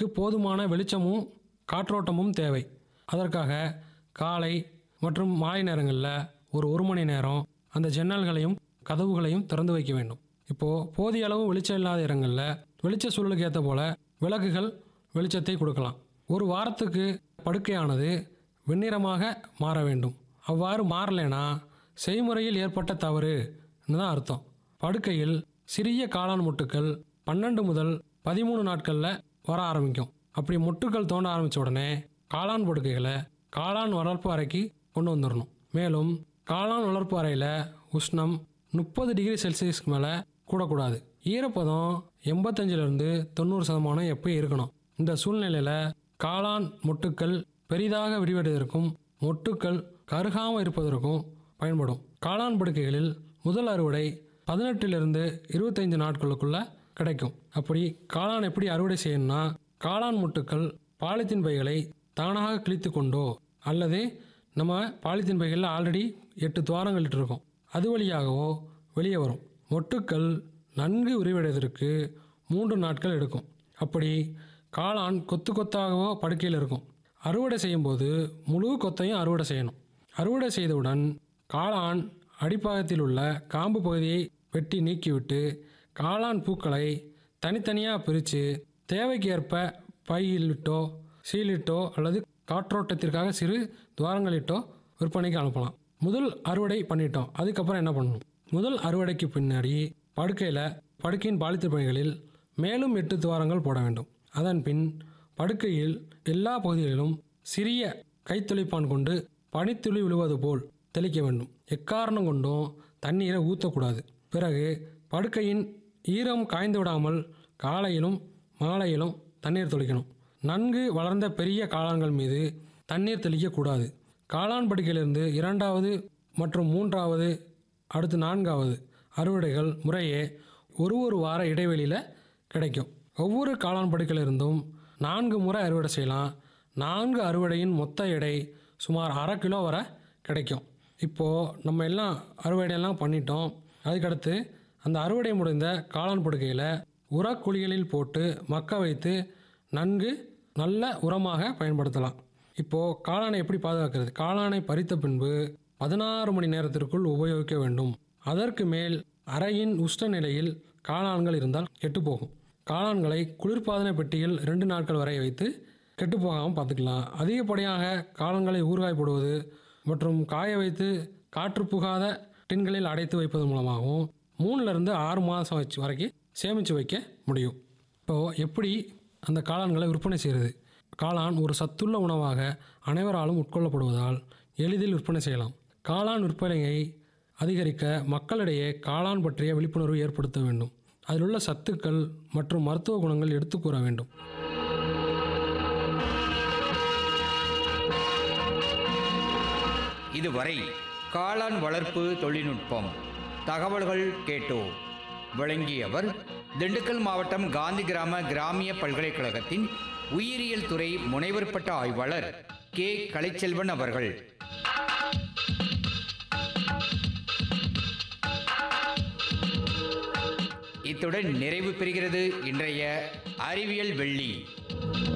அதற்கு போதுமான வெளிச்சமும் காற்றோட்டமும் தேவை அதற்காக காலை மற்றும் மாலை நேரங்களில் ஒரு ஒரு மணி நேரம் அந்த ஜன்னல்களையும் கதவுகளையும் திறந்து வைக்க வேண்டும் இப்போது போதிய அளவு வெளிச்சம் இல்லாத இடங்களில் வெளிச்ச சூழலுக்கு ஏற்ற போல விளக்குகள் வெளிச்சத்தை கொடுக்கலாம் ஒரு வாரத்துக்கு படுக்கையானது வெண்ணிறமாக மாற வேண்டும் அவ்வாறு மாறலைனா செய்முறையில் ஏற்பட்ட தவறுன்னு தான் அர்த்தம் படுக்கையில் சிறிய காளான் முட்டுக்கள் பன்னெண்டு முதல் பதிமூணு நாட்களில் வர ஆரம்பிக்கும் அப்படி முட்டுக்கள் தோண்ட ஆரம்பித்த உடனே காளான் படுக்கைகளை காளான் வளர்ப்பு அறைக்கு கொண்டு வந்துடணும் மேலும் காளான் வளர்ப்பு அறையில் உஷ்ணம் முப்பது டிகிரி செல்சியஸ்க்கு மேலே கூடக்கூடாது ஈரப்பதம் எண்பத்தஞ்சிலிருந்து தொண்ணூறு சதமானம் எப்பயும் இருக்கணும் இந்த சூழ்நிலையில் காளான் மொட்டுக்கள் பெரிதாக விரிவடைவதற்கும் மொட்டுக்கள் கருகாமல் இருப்பதற்கும் பயன்படும் காளான் படுக்கைகளில் முதல் அறுவடை பதினெட்டிலிருந்து இருபத்தைந்து நாட்களுக்குள்ள கிடைக்கும் அப்படி காளான் எப்படி அறுவடை செய்யணும்னா காளான் மொட்டுக்கள் பாலித்தீன் பைகளை தானாக கிழித்து கொண்டோ அல்லது நம்ம பாலித்தீன் பைகளில் ஆல்ரெடி எட்டு துவாரங்கள் இருக்கும் அது வழியாகவோ வெளியே வரும் மொட்டுக்கள் நன்கு விரிவடைவதற்கு மூன்று நாட்கள் எடுக்கும் அப்படி காளான் கொத்து கொத்தாகவோ படுக்கையில் இருக்கும் அறுவடை செய்யும்போது முழு கொத்தையும் அறுவடை செய்யணும் அறுவடை செய்தவுடன் காளான் அடிப்பாகத்தில் உள்ள காம்பு பகுதியை வெட்டி நீக்கிவிட்டு காளான் பூக்களை தனித்தனியாக பிரித்து தேவைக்கு ஏற்ப பையிலிட்டோ சீலிட்டோ அல்லது காற்றோட்டத்திற்காக சிறு துவாரங்களிட்டோ விற்பனைக்கு அனுப்பலாம் முதல் அறுவடை பண்ணிட்டோம் அதுக்கப்புறம் என்ன பண்ணணும் முதல் அறுவடைக்கு பின்னாடி படுக்கையில் படுக்கையின் பாலித்தீன் பைகளில் மேலும் எட்டு துவாரங்கள் போட வேண்டும் அதன் பின் படுக்கையில் எல்லா பகுதிகளிலும் சிறிய கைத்தொளிப்பான் கொண்டு பனித்துளி விழுவது போல் தெளிக்க வேண்டும் எக்காரணம் கொண்டும் தண்ணீரை ஊற்றக்கூடாது பிறகு படுக்கையின் ஈரம் காய்ந்து விடாமல் காலையிலும் மாலையிலும் தண்ணீர் தெளிக்கணும் நன்கு வளர்ந்த பெரிய காளான்கள் மீது தண்ணீர் தெளிக்கக்கூடாது காளான் படுக்கையிலிருந்து இரண்டாவது மற்றும் மூன்றாவது அடுத்து நான்காவது அறுவடைகள் முறையே ஒரு ஒரு வார இடைவெளியில் கிடைக்கும் ஒவ்வொரு காளான் படுக்கையிலிருந்தும் நான்கு முறை அறுவடை செய்யலாம் நான்கு அறுவடையின் மொத்த எடை சுமார் அரை கிலோ வரை கிடைக்கும் இப்போது நம்ம எல்லாம் அறுவடையெல்லாம் பண்ணிட்டோம் அதுக்கடுத்து அந்த அறுவடை முடிந்த காளான் படுக்கையில் உரக்குழிகளில் போட்டு மக்க வைத்து நன்கு நல்ல உரமாக பயன்படுத்தலாம் இப்போது காளானை எப்படி பாதுகாக்கிறது காளானை பறித்த பின்பு பதினாறு மணி நேரத்திற்குள் உபயோகிக்க வேண்டும் அதற்கு மேல் அறையின் உஷ்ண நிலையில் காளான்கள் இருந்தால் கெட்டுப்போகும் காளான்களை குளிர்பாதன பெட்டியில் ரெண்டு நாட்கள் வரை வைத்து கெட்டுப்போகாமல் பார்த்துக்கலாம் அதிகப்படியாக காளான்களை ஊறுகாய் போடுவது மற்றும் காய வைத்து காற்று புகாத டின்களில் அடைத்து வைப்பதன் மூலமாகவும் மூணுலேருந்து ஆறு மாதம் வச்சு வரைக்கும் சேமித்து வைக்க முடியும் இப்போது எப்படி அந்த காளான்களை விற்பனை செய்கிறது காளான் ஒரு சத்துள்ள உணவாக அனைவராலும் உட்கொள்ளப்படுவதால் எளிதில் விற்பனை செய்யலாம் காளான் விற்பனையை அதிகரிக்க மக்களிடையே காளான் பற்றிய விழிப்புணர்வு ஏற்படுத்த வேண்டும் அதில் உள்ள சத்துக்கள் மற்றும் மருத்துவ குணங்கள் எடுத்து கூற வேண்டும் இதுவரை காளான் வளர்ப்பு தொழில்நுட்பம் தகவல்கள் கேட்டோம் வழங்கியவர் திண்டுக்கல் மாவட்டம் காந்தி கிராம கிராமிய பல்கலைக்கழகத்தின் உயிரியல் துறை முனைவர் பட்ட ஆய்வாளர் கே கலைச்செல்வன் அவர்கள் இத்துடன் நிறைவு பெறுகிறது இன்றைய அறிவியல் வெள்ளி